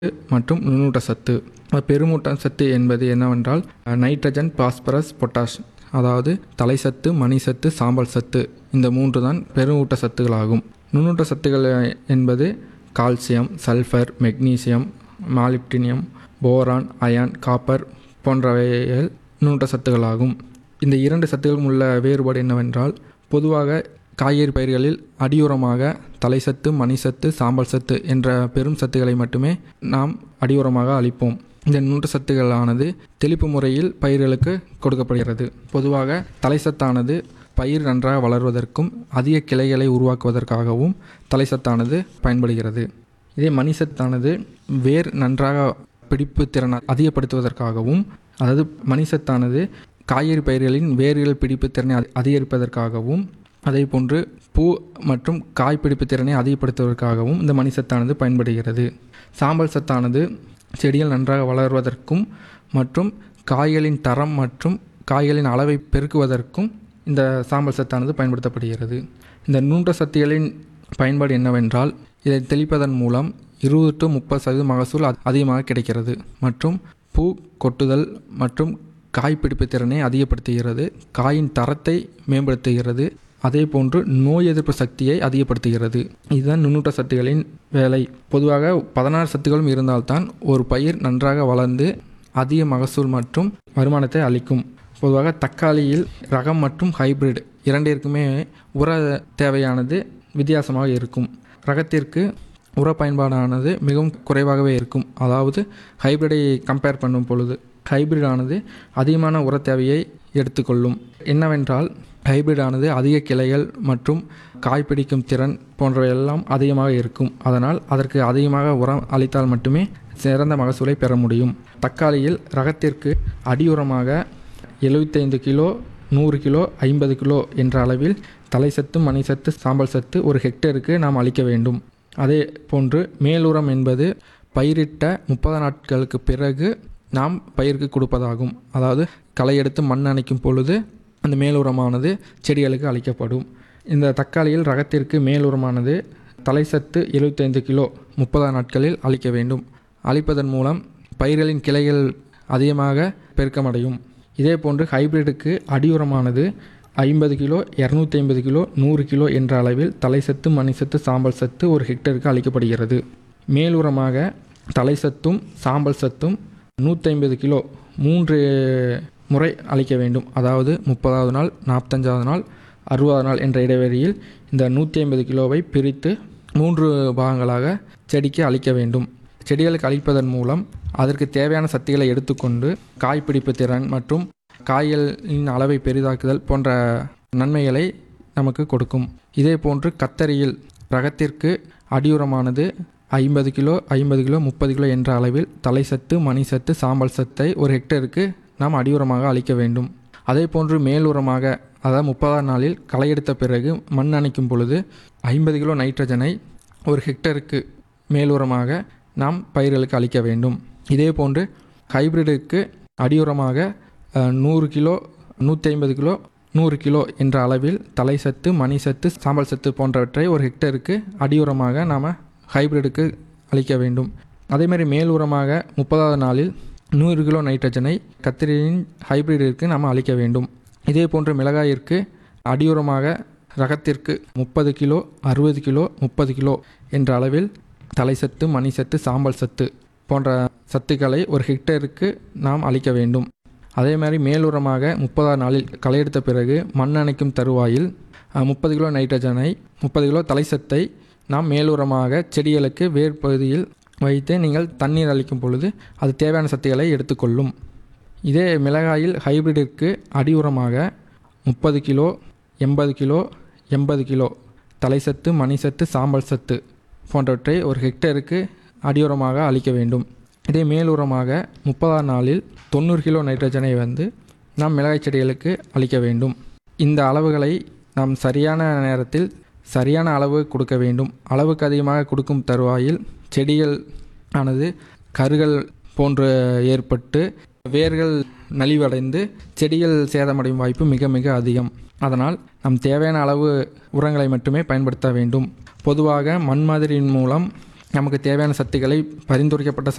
மற்றும் நுண்ணூட்ட சத்து பெருமூட்ட சத்து என்பது என்னவென்றால் நைட்ரஜன் பாஸ்பரஸ் பொட்டாஷ் அதாவது தலைசத்து மணிசத்து சாம்பல் சத்து இந்த மூன்று தான் பெருமூட்ட சத்துக்களாகும் நுண்ணூட்ட சத்துக்கள் என்பது calcium sulphur magnesium molybdenum boron iron copper போன்றவைகள் நுண்ணூட்ட சத்துக்களாகும் இந்த இரண்டு சத்துக்களும் உள்ள வேறுபாடு என்னவென்றால் பொதுவாக காய்கறி பயிர்களில் அடியுரமாக தலைசத்து மணிசத்து சாம்பல் சத்து என்ற பெரும் சத்துக்களை மட்டுமே நாம் அடியுரமாக அளிப்போம் இந்த நுண்ணூட்ட சத்துக்களானது தெளிப்பு முறையில் பயிர்களுக்கு கொடுக்கப்படுகிறது பொதுவாக தலைசத்தானது பயிர் நன்றாக வளர்வதற்கும் அதிக கிளைகளை உருவாக்குவதற்காகவும் தலைசத்தானது பயன்படுகிறது இதே மணிசத்தானது வேர் நன்றாக பிடிப்பு திறன் அதிகப்படுத்துவதற்காகவும் அதாவது மணிசத்தானது காய்கறி பயிர்களின் வேர்கள் பிடிப்பு திறனை அதிகரிப்பதற்காகவும் அதே போன்று பூ மற்றும் காய் பிடிப்பு திறனை அதிகப்படுத்துவதற்காகவும் இந்த மணிசத்தானது பயன்படுகிறது சாம்பல் சத்தானது செடிகள் நன்றாக வளர்வதற்கும் மற்றும் காய்களின் தரம் மற்றும் காய்களின் அளவை பெருக்குவதற்கும் இந்த சாம்பல் சத்தானது பயன்படுத்தப்படுகிறது இந்த நூன்ற சத்துகளின் பயன்பாடு என்னவென்றால் இதை தெளிப்பதன் மூலம் இருபது டு முப்பது சதவீத மகசூல் அதிகமாக கிடைக்கிறது மற்றும் பூ கொட்டுதல் மற்றும் காய் பிடிப்பு திறனை அதிகப்படுத்துகிறது காயின் தரத்தை மேம்படுத்துகிறது அதே போன்று நோய் எதிர்ப்பு சக்தியை அதிகப்படுத்துகிறது இதுதான் நுண்ணூட்ட சத்துகளின் வேலை பொதுவாக பதினாறு சத்துகளும் இருந்தால்தான் ஒரு பயிர் நன்றாக வளர்ந்து அதிக மகசூல் மற்றும் வருமானத்தை அளிக்கும் பொதுவாக தக்காளியில் ரகம் மற்றும் ஹைபிரிட் இரண்டிற்குமே உர தேவையானது வித்தியாசமாக இருக்கும் ரகத்திற்கு உர பயன்பாடானது மிகவும் குறைவாகவே இருக்கும் அதாவது ஹைபிரிடை கம்பேர் பண்ணும் பொழுது ஹைபிரிடானது அதிகமான உர தேவையை எடுத்துக்கொள்ளும் என்னவென்றால் ஹைபிரிடானது அதிக கிளைகள் மற்றும் காய் பிடிக்கும் திறன் போன்றவையெல்லாம் அதிகமாக இருக்கும் அதனால் அதற்கு அதிகமாக உரம் அளித்தால் மட்டுமே சிறந்த மகசூலை பெற முடியும் தக்காளியில் ரகத்திற்கு அடியுரமாக எழுபத்தைந்து கிலோ நூறு கிலோ ஐம்பது கிலோ என்ற அளவில் தலைசத்து மணிசத்து சாம்பல் சத்து ஒரு ஹெக்டேருக்கு நாம் அளிக்க வேண்டும் அதே போன்று மேலுரம் என்பது பயிரிட்ட முப்பது நாட்களுக்கு பிறகு நாம் பயிருக்கு கொடுப்பதாகும் அதாவது களை எடுத்து மண் அணைக்கும் பொழுது அந்த மேலுரமானது செடிகளுக்கு அளிக்கப்படும் இந்த தக்காளியில் ரகத்திற்கு மேலுரமானது தலைசத்து எழுபத்தைந்து கிலோ முப்பதாம் நாட்களில் அளிக்க வேண்டும் அளிப்பதன் மூலம் பயிர்களின் கிளைகள் அதிகமாக பெருக்கமடையும் இதே போன்று ஹைபிரிடுக்கு அடியுரமானது ஐம்பது கிலோ இரநூத்தி ஐம்பது கிலோ நூறு கிலோ என்ற அளவில் தலைசத்து மணிசத்து சாம்பல் சத்து ஒரு ஹெக்டருக்கு அளிக்கப்படுகிறது மேலுரமாக தலைசத்தும் சாம்பல் சத்தும் நூற்றி கிலோ மூன்று முறை அளிக்க வேண்டும் அதாவது முப்பதாவது நாள் நாற்பத்தஞ்சாவது நாள் அறுபதாவது நாள் என்ற இடைவெளியில் இந்த நூற்றி ஐம்பது கிலோவை பிரித்து மூன்று பாகங்களாக செடிக்கு அளிக்க வேண்டும் செடிகளுக்கு அளிப்பதன் மூலம் அதற்கு தேவையான சக்திகளை எடுத்துக்கொண்டு காய் பிடிப்பு திறன் மற்றும் காய்களின் அளவை பெரிதாக்குதல் போன்ற நன்மைகளை நமக்கு கொடுக்கும் இதே போன்று கத்தரியில் ரகத்திற்கு அடியுரமானது ஐம்பது கிலோ ஐம்பது கிலோ முப்பது கிலோ என்ற அளவில் தலைசத்து மணிசத்து சாம்பல் சத்தை ஒரு ஹெக்டருக்கு நாம் அடியுரமாக அளிக்க வேண்டும் அதே போன்று மேலுரமாக அதாவது முப்பதாம் நாளில் களை எடுத்த பிறகு மண் அணைக்கும் பொழுது ஐம்பது கிலோ நைட்ரஜனை ஒரு ஹெக்டருக்கு மேலுரமாக நாம் பயிர்களுக்கு அளிக்க வேண்டும் இதே போன்று ஹைபிரிடுக்கு அடியுரமாக நூறு கிலோ நூற்றி ஐம்பது கிலோ நூறு கிலோ என்ற அளவில் தலைசத்து மணிசத்து சாம்பல் சத்து போன்றவற்றை ஒரு ஹெக்டருக்கு அடியுரமாக நாம் ஹைபிரிடுக்கு அளிக்க வேண்டும் அதேமாதிரி மேல் உரமாக முப்பதாவது நாளில் நூறு கிலோ நைட்ரஜனை கத்திரியின் ஹைபிரிடிற்கு நாம் அளிக்க வேண்டும் இதே போன்று மிளகாயிற்கு அடியுரமாக ரகத்திற்கு முப்பது கிலோ அறுபது கிலோ முப்பது கிலோ என்ற அளவில் தலைசத்து மணிசத்து சாம்பல் சத்து போன்ற சத்துக்களை ஒரு ஹெக்டருக்கு நாம் அளிக்க வேண்டும் அதே மாதிரி மேலுரமாக முப்பதாம் நாளில் களை எடுத்த பிறகு மண் அணைக்கும் தருவாயில் முப்பது கிலோ நைட்ரஜனை முப்பது கிலோ தலைசத்தை நாம் மேலுரமாக செடிகளுக்கு வேர் பகுதியில் வைத்து நீங்கள் தண்ணீர் அளிக்கும் பொழுது அது தேவையான சத்துக்களை எடுத்துக்கொள்ளும் இதே மிளகாயில் ஹைபிரிடிற்கு அடியுரமாக முப்பது கிலோ எண்பது கிலோ எண்பது கிலோ தலைசத்து மணிசத்து சாம்பல் சத்து போன்றவற்றை ஒரு ஹெக்டருக்கு அடியுரமாக அளிக்க வேண்டும் இதே மேலுரமாக முப்பதாம் நாளில் தொண்ணூறு கிலோ நைட்ரஜனை வந்து நாம் மிளகாய் செடிகளுக்கு அளிக்க வேண்டும் இந்த அளவுகளை நாம் சரியான நேரத்தில் சரியான அளவு கொடுக்க வேண்டும் அளவுக்கு அதிகமாக கொடுக்கும் தருவாயில் செடிகள் ஆனது கருகள் போன்று ஏற்பட்டு வேர்கள் நலிவடைந்து செடிகள் சேதமடையும் வாய்ப்பு மிக மிக அதிகம் அதனால் நம் தேவையான அளவு உரங்களை மட்டுமே பயன்படுத்த வேண்டும் பொதுவாக மண் மாதிரியின் மூலம் நமக்கு தேவையான சத்துக்களை பரிந்துரைக்கப்பட்ட